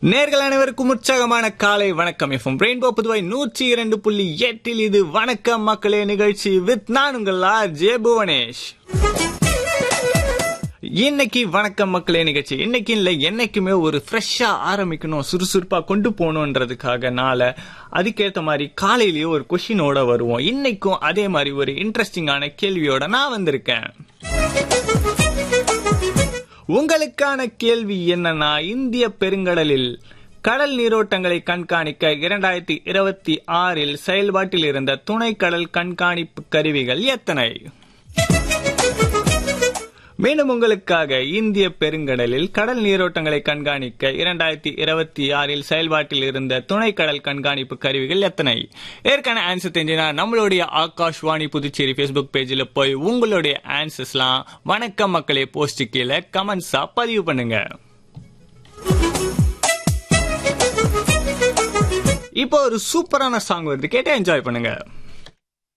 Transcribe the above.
நேர்கள் அனைவருக்கும் உற்சாகமான காலை வணக்கம் எஃப்எம் ரெயின்போ புதுவை நூற்றி இரண்டு புள்ளி எட்டில் இது வணக்கம் மக்களே நிகழ்ச்சி வித் நான் உங்கள் ஆர் ஜே புவனேஷ் இன்னைக்கு வணக்கம் மக்களே நிகழ்ச்சி இன்னைக்கு இல்லை என்னைக்குமே ஒரு ஃப்ரெஷ்ஷா ஆரம்பிக்கணும் சுறுசுறுப்பா கொண்டு போகணுன்றதுக்காக நாள அதுக்கேற்ற மாதிரி காலையிலேயே ஒரு கொஷினோட வருவோம் இன்னைக்கும் அதே மாதிரி ஒரு இன்ட்ரெஸ்டிங்கான கேள்வியோட நான் வந்திருக்கேன் உங்களுக்கான கேள்வி என்னன்னா இந்திய பெருங்கடலில் கடல் நீரோட்டங்களை கண்காணிக்க இரண்டாயிரத்தி இருபத்தி ஆறில் செயல்பாட்டில் இருந்த துணை கடல் கண்காணிப்பு கருவிகள் எத்தனை மீண்டும் உங்களுக்காக இந்திய பெருங்கடலில் கடல் நீரோட்டங்களை கண்காணிக்க இரண்டாயிரத்தி இருபத்தி ஆறில் செயல்பாட்டில் இருந்த துணை கடல் கண்காணிப்பு கருவிகள் எத்தனை ஏற்கனவே ஆன்சர் தெரிஞ்சுனா நம்மளுடைய ஆகாஷ்வாணி புதுச்சேரி ஃபேஸ்புக் பேஜில் போய் உங்களுடைய ஆன்சர்ஸ்லாம் வணக்கம் மக்களே போஸ்ட் கீழே கமெண்ட்ஸா பதிவு பண்ணுங்க இப்போ ஒரு சூப்பரான சாங் வருது கேட்டு என்ஜாய் பண்ணுங்க